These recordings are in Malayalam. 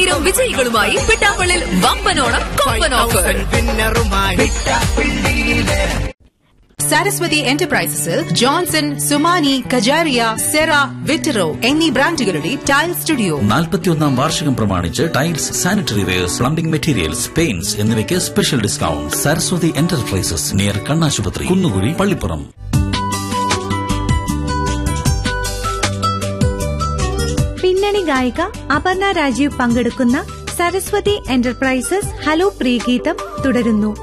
പതിനായിരം വിജയികളുമായി പിട്ടാപ്പള്ളിൽ വമ്പനോണം കൊമ്പൻ ഓഫർ സാരസ്വതി എന്റർപ്രൈസസിൽ Johnson Somany Kajaria Cera Vitra എന്നീ ബ്രാൻഡുകളുടെ ടൈൽ സ്റ്റുഡിയോ നാൽപ്പത്തിയൊന്നാം വാർഷികം പ്രമാണിച്ച് tiles sanitary wares plumbing materials paints എന്നിവയ്ക്ക് special discount Saraswati enterprises near കണ്ണാശുപത്രി കുന്നുകുഴി പള്ളിപ്പുറം പിന്നണി ഗായിക അപർണ രാജീവ് പങ്കെടുക്കുന്ന സരസ്വതി എന്റർപ്രൈസസ് ഹലോ പ്രിയഗീതം തുടരുന്നു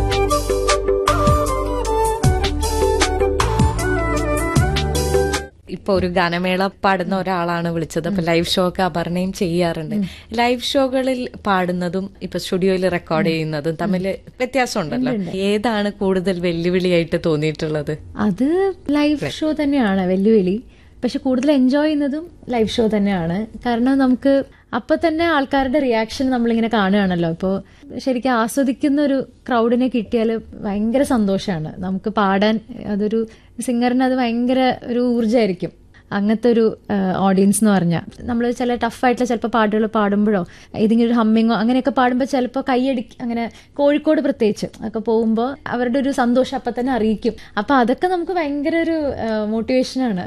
ഇപ്പൊ ഒരു ഗാനമേള പാടുന്ന ഒരാളാണ് വിളിച്ചത് അപ്പൊ ലൈവ് ഷോ ഒക്കെ അപർണയും ചെയ്യാറുണ്ട് ലൈവ് ഷോകളിൽ പാടുന്നതും ഇപ്പൊ സ്റ്റുഡിയോയിൽ റെക്കോർഡ് ചെയ്യുന്നതും തമ്മിൽ വ്യത്യാസമുണ്ടല്ലോ ഏതാണ് കൂടുതൽ വെല്ലുവിളിയായിട്ട് തോന്നിയിട്ടുള്ളത് അത് ലൈവ് ഷോ തന്നെയാണ് വെല്ലുവിളി പക്ഷെ കൂടുതൽ എൻജോയ് ചെയ്യുന്നതും ലൈവ് ഷോ തന്നെയാണ് കാരണം നമുക്ക് അപ്പൊ തന്നെ ആൾക്കാരുടെ റിയാക്ഷൻ നമ്മളിങ്ങനെ കാണുകയാണല്ലോ ഇപ്പോൾ ശരിക്കും ആസ്വദിക്കുന്ന ഒരു ക്രൗഡിനെ കിട്ടിയാൽ ഭയങ്കര സന്തോഷമാണ് നമുക്ക് പാടാൻ അതൊരു സിംഗറിന് അത് ഭയങ്കര ഒരു ഊർജ്ജമായിരിക്കും അങ്ങനത്തെ ഒരു ഓഡിയൻസ് എന്ന് പറഞ്ഞാൽ നമ്മൾ ചില ടഫായിട്ടുള്ള ചിലപ്പോൾ പാട്ടുകൾ പാടുമ്പോഴോ ഏതെങ്കിലും ഒരു ഹമ്മിങ്ങോ അങ്ങനെയൊക്കെ പാടുമ്പോൾ ചിലപ്പോൾ കൈയടി അങ്ങനെ കോഴിക്കോട് പ്രത്യേകിച്ച് ഒക്കെ പോകുമ്പോൾ അവരുടെ ഒരു സന്തോഷം അപ്പം തന്നെ അറിയിക്കും അപ്പം അതൊക്കെ നമുക്ക് ഭയങ്കര ഒരു മോട്ടിവേഷനാണ്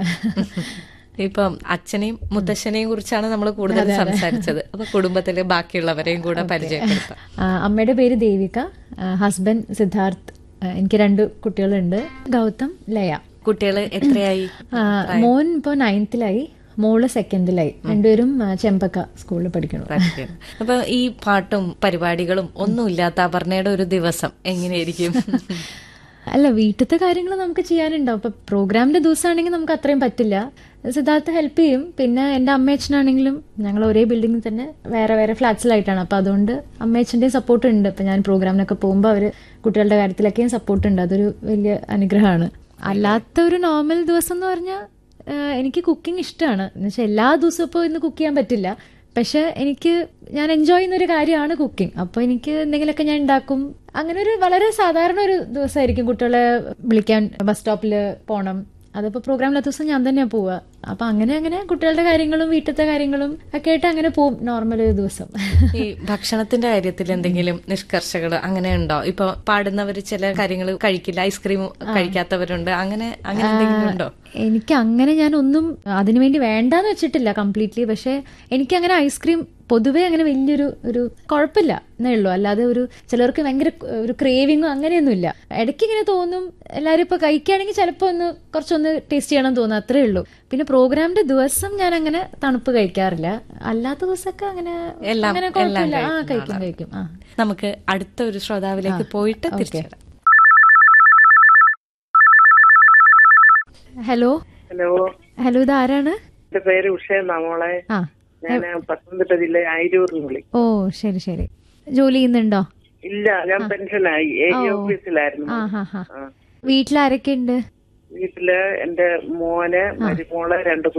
ഇപ്പം അച്ഛനെയും മുത്തശ്ശനെയും കുറിച്ചാണ് നമ്മൾ കൂടുതൽ സംസാരിച്ചത് അപ്പൊ കുടുംബത്തിലെ ബാക്കിയുള്ളവരെയും കൂടെ പരിചയപ്പെടുത്താം ആ, അമ്മയുടെ പേര് ദേവിക ഹസ്ബൻഡ് സിദ്ധാർത്ഥ് ആ, എനിക്ക് രണ്ട് കുട്ടികളുണ്ട് ഗൗതം ലയ കുട്ടികൾ എത്രയായി ആ, മോൻ ഇപ്പോൾ നയൻത്തിലായി മോള് സെക്കൻഡിലായി രണ്ടുപേരും ആ, ചെമ്പക്ക സ്കൂളിൽ പഠിക്കണം പ്രാക്ടിക്കൽ. അപ്പൊ ഈ പാട്ടും പരിപാടികളും ഒന്നുമില്ലാത്ത അപർണയുടെ ഒരു ദിവസം എങ്ങനെയായിരിക്കും അല്ല വീട്ടിലത്തെ കാര്യങ്ങൾ നമുക്ക് ചെയ്യാനുണ്ടാവും ഇപ്പൊ പ്രോഗ്രാമിന്റെ ദിവസമാണെങ്കിൽ നമുക്ക് അത്രയും പറ്റില്ല സിദ്ധാർത്ഥ ഹെൽപ്പ് ചെയ്യും പിന്നെ എൻ്റെ അമ്മയച്ഛനാണെങ്കിലും ഞങ്ങൾ ഒരേ ബിൽഡിങ്ങിൽ തന്നെ വേറെ വേറെ ഫ്ലാറ്റ്സിലായിട്ടാണ് അപ്പൊ അതുകൊണ്ട് അമ്മയച്ഛൻ്റെയും സപ്പോർട്ട് ഉണ്ട് ഇപ്പൊ ഞാൻ പ്രോഗ്രാമിനൊക്കെ പോകുമ്പോൾ അവർ കുട്ടികളുടെ കാര്യത്തിലൊക്കെയും സപ്പോർട്ട് ഉണ്ട് അതൊരു വലിയ അനുഗ്രഹമാണ് അല്ലാത്ത ഒരു നോർമൽ ദിവസം എന്ന് പറഞ്ഞാൽ എനിക്ക് കുക്കിംഗ് ഇഷ്ടമാണ് എന്നുവെച്ചാൽ എല്ലാ ദിവസവും ഇപ്പോൾ ഇന്ന് കുക്ക് ചെയ്യാൻ പറ്റില്ല പക്ഷെ എനിക്ക് ഞാൻ എൻജോയ് ചെയ്യുന്ന ഒരു കാര്യമാണ് കുക്കിംഗ് അപ്പോൾ എനിക്ക് എന്തെങ്കിലുമൊക്കെ ഞാൻ ഉണ്ടാക്കും അങ്ങനെ ഒരു വളരെ സാധാരണ ഒരു ദിവസമായിരിക്കും കുട്ടികളെ വിളിക്കാൻ ബസ് സ്റ്റോപ്പിൽ പോകണം അതിപ്പോൾ പ്രോഗ്രാമില്ലാത്ത ദിവസം ഞാൻ തന്നെയാണ് പോവുക അപ്പം അങ്ങനെ അങ്ങനെ കുട്ടികളുടെ കാര്യങ്ങളും വീട്ടിലത്തെ കാര്യങ്ങളും ഒക്കെ ആയിട്ട് അങ്ങനെ പോവും നോർമൽ ഒരു ദിവസം ഈ ഭക്ഷണത്തിന്റെ കാര്യത്തിൽ എന്തെങ്കിലും നിഷ്കർഷകൾ അങ്ങനെ ഉണ്ടോ ഇപ്പൊ പാടുന്നവര് ചില കാര്യങ്ങൾ കഴിക്കില്ല ഐസ്ക്രീം കഴിക്കാത്തവരുണ്ട് അങ്ങനെ അങ്ങനെ എന്തെങ്കിലും ഉണ്ടോ എനിക്ക് അങ്ങനെ ഞാൻ ഒന്നും അതിനുവേണ്ടി വേണ്ടാന്ന് വെച്ചിട്ടില്ല കംപ്ലീറ്റ്ലി പക്ഷെ എനിക്ക് അങ്ങനെ ഐസ്ക്രീം പൊതുവേ അങ്ങനെ വലിയൊരു ഒരു കുഴപ്പമില്ല എന്നേ ഉള്ളൂ അല്ലാതെ ഒരു ചിലർക്ക് ഭയങ്കര ഒരു ക്രേവിങ്ങോ അങ്ങനെയൊന്നുമില്ല ഇടയ്ക്ക് ഇങ്ങനെ തോന്നും എല്ലാവരും ഇപ്പൊ കഴിക്കുകയാണെങ്കിൽ ചിലപ്പോൾ ഒന്ന് കുറച്ചൊന്ന് ടേസ്റ്റ് ചെയ്യണം തോന്നും അത്രേ ഉള്ളൂ പിന്നെ പ്രോഗ്രാമിന്റെ ദിവസം ഞാൻ അങ്ങനെ തണുപ്പ് കഴിക്കാറില്ല അല്ലാത്ത ദിവസമൊക്കെ അങ്ങനെ എല്ലാം അങ്ങനെ എല്ലാം കുഴപ്പമില്ല ആ കഴിക്കുന്ന കഴിക്കും ആളാണ്. കഴിക്കും ആ നമുക്ക് അടുത്ത ഒരു ശ്രോതാവിലേക്ക് പോയിട്ട് ഓക്കേ. തിരിച്ചു വരാം ഹലോ ഹലോ ഹലോ ഇത് ആരാണ് എന്റെ പേര് ഉഷ എന്നാ മോളെ ആ ഞാൻ പത്തനംതിട്ട ജില്ല ആയിരൂറിൽ വിളി ഓ ശരി ശരി ജോലി ചെയ്യുന്നുണ്ടോ ഇല്ല ഞാൻ പെൻഷനായി എ ഓ. ഓഫീസിലായിരുന്നു ആ ഹാ ഹാ ആ. വീട്ടിലാരൊക്കെ ഉണ്ട് വീട്ടില് എന്റെ മോന് മരുമോള് രണ്ട്